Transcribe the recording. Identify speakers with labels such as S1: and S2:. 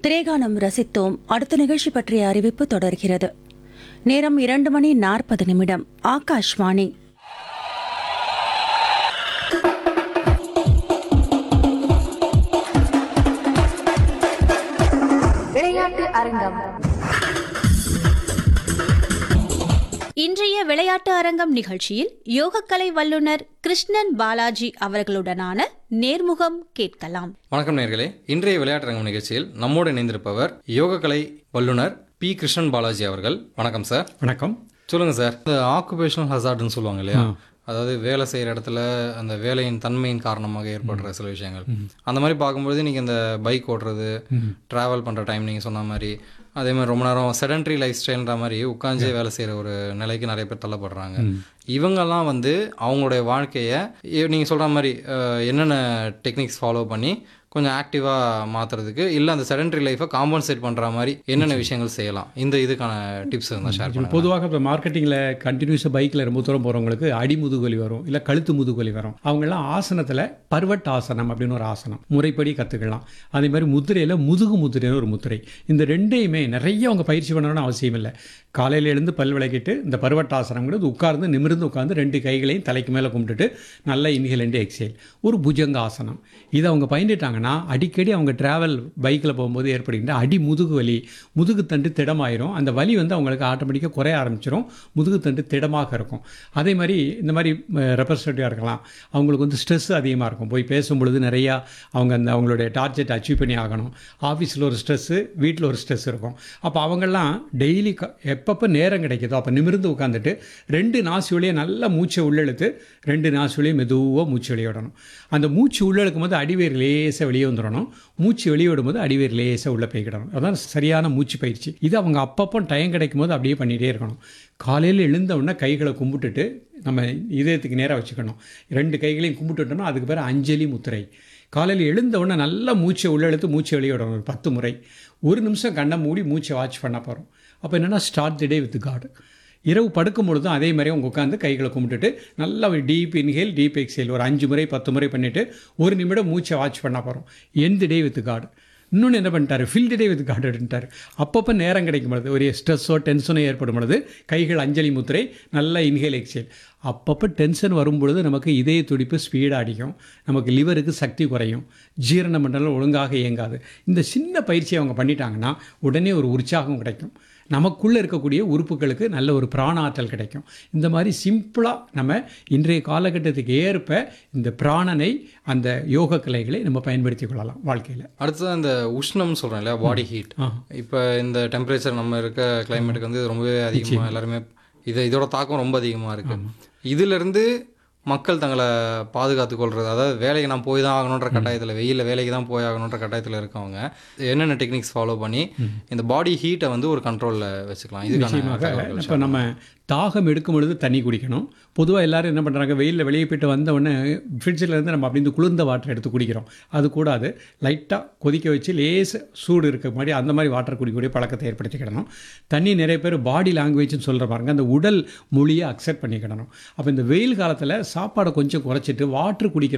S1: திரேகானம் ரசித்தோம் அடுத்த நிகழ்ச்சி பற்றிய அறிவிப்பு தொடர்கிறது நேரம் இரண்டு மணி நாற்பது நிமிடம் ஆகாஷ்வாணி
S2: விளையாட்டு அரங்கம்
S3: இன்றைய விளையாட்டு அரங்கம் நிகழ்ச்சியில் யோகக்கலை வல்லுனர் கிருஷ்ணன் பாலாஜி அவர்களுடனான நேர்முகம் கேட்கலாம்
S4: வணக்கம் நேர்களே இன்றைய விளையாட்டரங்கம் நிகழ்ச்சியில் நம்மோடு இணைந்திருப்பவர் யோகக்கலை வல்லுனர் பி கிருஷ்ணன் பாலாஜி அவர்கள் வணக்கம் சார்
S5: வணக்கம்
S4: சொல்லுங்க சார் இந்த ஆக்குபேஷனல் ஹசார்ட்னு சொல்லுவாங்க இல்லையா அதாவது வேலை செய்கிற இடத்துல அந்த வேலையின் தன்மையின் காரணமாக ஏற்படுற சில விஷயங்கள் அந்த மாதிரி பார்க்கும்பொழுது நீங்கள் இந்த பைக் ஓட்டுறது ட்ராவல் பண்ணுற டைம் நீங்கள் சொன்ன மாதிரி அதே மாதிரி ரொம்ப நேரம் செடன்ட்ரி லைஃப் ஸ்டைல்ன்ற மாதிரி உட்காந்தே வேலை செய்கிற ஒரு நிலைக்கு நிறைய பேர் தள்ளப்படுறாங்க இவங்கெல்லாம் வந்து அவங்களுடைய வாழ்க்கையை நீங்கள் சொல்கிற மாதிரி அஹ், என்னென்ன டெக்னிக்ஸ் ஃபாலோ பண்ணி கொஞ்சம் ஆக்டிவாக மாற்றுறதுக்கு இல்லை அந்த செடன்ட்ரி லைஃப்பை காம்பன்சேட் பண்ணுற மாதிரி என்னென்ன விஷயங்கள் செய்யலாம் இந்த இதுக்கான டிப்ஸ் இருந்தால் ஷேர் பண்ணுங்க
S5: பொதுவாக இப்போ மார்க்கெட்டிங்கில் கண்டினியூஸாக பைக்கில் ரொம்ப தூரம் போகிறவங்களுக்கு அடி முதுகுவலி வரும் இல்லை கழுத்து முதுகுவலி வரும் அவங்கெல்லாம் ஆசனத்தில் பர்வட் ஆசனம் அப்படின்னு ஒரு ஆசனம் முறைப்படி கற்றுக்கலாம் அதே மாதிரி முதிரையில் முதுகு முதிரைன்னு ஒரு முத்திரை இந்த ரெண்டையுமே நிறைய அவங்க பயிற்சி பண்ணணும்னு அவசியம் இல்லை காலையில் எழுந்து பல் விளக்கிட்டு இந்த பர்வட்டாசனங்கிறது உட்கார்ந்து நிமிர்ந்து உட்கார்ந்து ரெண்டு கைகளையும் தலைக்கு மேலே கும்பிட்டுட்டு நல்லா இன்ஹேல் அண்ட் எக்ஸேல் ஒரு புஜங்க ஆசனம் இதை அவங்க பயின்றுட்டாங்கன்னா அடிக்கடி அவங்க டிராவல் பைக்கில் போகும்போது ஏற்படுகின்ற அடி முதுகு வலி முதுகு தண்டு திடமாயிரும் அந்த வலி வந்து அவங்களுக்கு ஆட்டோமேட்டிக்காக குறைய ஆரம்பிச்சிரும் முதுகு தண்டு திடமாக இருக்கும் அதே மாதிரி இந்த மாதிரி ரெப்ரஸன்டேட்டிவாக இருக்கலாம் அவங்களுக்கு வந்து ஸ்ட்ரெஸ் அதிகமாக இருக்கும் போய் பேசும் பொழுது நிறையா அவங்க அந்த அவங்களுடைய டார்கெட் அச்சீவ் பண்ணி ஆகணும் ஆஃபீஸில் ஒரு ஸ்ட்ரெஸ்ஸு வீட்டில் ஒரு ஸ்ட்ரெஸ் இருக்கும் அப்போ அவங்கெல்லாம் டெய்லி எப்பப்போ நேரம் கிடைக்குதோ அப்போ நிமிர்ந்து உட்காந்துட்டு ரெண்டு நாசி வழியை நல்லா மூச்சை உள்ளெழுத்து ரெண்டு நாசி வழியை மெதுவாக மூச்சு வெளியே விடணும் அந்த மூச்சு உள்ளெழுக்கும் போது அடிவேர் லேசாக வெளியே வந்துடணும் மூச்சு வெளியே விடும்போது அடிவேர் லேசாக உள்ளே போய்க்கிடணும் அதான் சரியான மூச்சு பயிற்சி இது அவங்க அப்பப்போ டைம் கிடைக்கும் போது அப்படியே பண்ணிகிட்டே இருக்கணும் காலையில் எழுந்த உடனே கைகளை கும்பிட்டுட்டு நம்ம இதயத்துக்கு நேராக வச்சுக்கணும் ரெண்டு கைகளையும் கும்பிட்டுட்டோம்னா அதுக்கு பேர் அஞ்சலி முத்திரை காலையில் எழுந்த உடனே நல்லா மூச்சை உள்ளெழுத்து மூச்சை வெளியே விடணும் ஒரு பத்து முறை ஒரு நிமிஷம் கண்ணை மூடி மூச்சை வாட்ச் பண்ண போகிறோம் அப்போ என்னென்னா start the day with God இரவு படுக்கும் பொழுதும் அதே மாதிரி அவங்க உட்காந்து கைகளை கும்பிட்டுட்டு நல்லா ஒரு டீப் இன்ஹேல் டீப் எக்ஸேல் ஒரு அஞ்சு முறை பத்து முறை பண்ணிவிட்டு ஒரு நிமிடம் மூச்சை வாட்ச் பண்ண போகிறோம் எந்த டே வித் காட் இன்னொன்று என்ன பண்ணிட்டாரு ஃபீல்டு டே வித் காட் அப்படின்ட்டார் அப்பப்போ நேரம் கிடைக்கும் பொழுது ஒரு ஸ்ட்ரெஸ்ஸோ டென்ஷனோ ஏற்படும் பொழுது கைகள் அஞ்சலி முத்திரை நல்லா இன்ஹேல் எக்ஸேல் அப்பப்போ டென்ஷன் வரும் பொழுது நமக்கு இதய துடிப்பு ஸ்பீடாக அடிக்கும் நமக்கு லிவருக்கு சக்தி குறையும் ஜீரண மண்டலம் ஒழுங்காக இயங்காது இந்த சின்ன பயிற்சியை அவங்க பண்ணிட்டாங்கன்னா உடனே ஒரு உற்சாகம் கிடைக்கும் நமக்குள்ளே இருக்கக்கூடிய உறுப்புகளுக்கு நல்ல ஒரு பிராண ஆற்றல் கிடைக்கும் இந்த மாதிரி சிம்பிளாக நம்ம இன்றைய காலகட்டத்துக்கு ஏற்ப இந்த பிராணனை அந்த யோக கலைகளை நம்ம பயன்படுத்தி கொள்ளலாம் வாழ்க்கையில்
S4: அடுத்தது இந்த உஷ்ணம்னு சொல்கிறோம் இல்லையா பாடி ஹீட் இப்போ இந்த டெம்பரேச்சர் நம்ம இருக்க கிளைமேட்டுக்கு வந்து ரொம்பவே அதிகமாக எல்லாருமே இது இதோட தாக்கம் ரொம்ப அதிகமாக இருக்குது இதிலிருந்து மக்கள் தங்களை பாதுகாத்து கொள்றது அதாவது வேலைக்கு நான் போய் தான் ஆகணுன்ற கட்டாயத்தில் வெயிலில் வேலைக்கு தான் போய் ஆகணுன்ற கட்டாயத்தில் இருக்கவங்க என்னென்ன டெக்னிக்ஸ் ஃபாலோ பண்ணி இந்த பாடி ஹீட்டை வந்து ஒரு கண்ட்ரோலில் வச்சுக்கலாம் இதுக்கான
S5: நிச்சயமாக
S4: தகவல்கள்
S5: இப்போ நம்ம தாகம் எடுக்கும் பொழுது தண்ணி குடிக்கணும் பொதுவாக எல்லாரும் என்ன பண்ணுறாங்க வெயிலில் வெளியே போயிட்டு வந்த உடனே ஃப்ரிட்ஜில் இருந்து நம்ம அப்படி இந்த குளிர்ந்த வாட்டர் எடுத்து குடிக்கிறோம் அது கூடாது லைட்டாக கொதிக்க வச்சு லேச சூடு இருக்க மாதிரி அந்த மாதிரி வாட்டர் குடிக்கக்கூடிய பழக்கத்தை ஏற்படுத்திக்கிடணும் தண்ணி நிறைய பேர் பாடி லாங்குவேஜ்னு சொல்கிற பாருங்க அந்த உடல் மொழியை அக்செப்ட் பண்ணிக்கிடணும் அப்போ இந்த வெயில் காலத்தில் சாப்பாடை கொஞ்சம் குறைச்சிட்டு வாட்டர் குடிக்கிற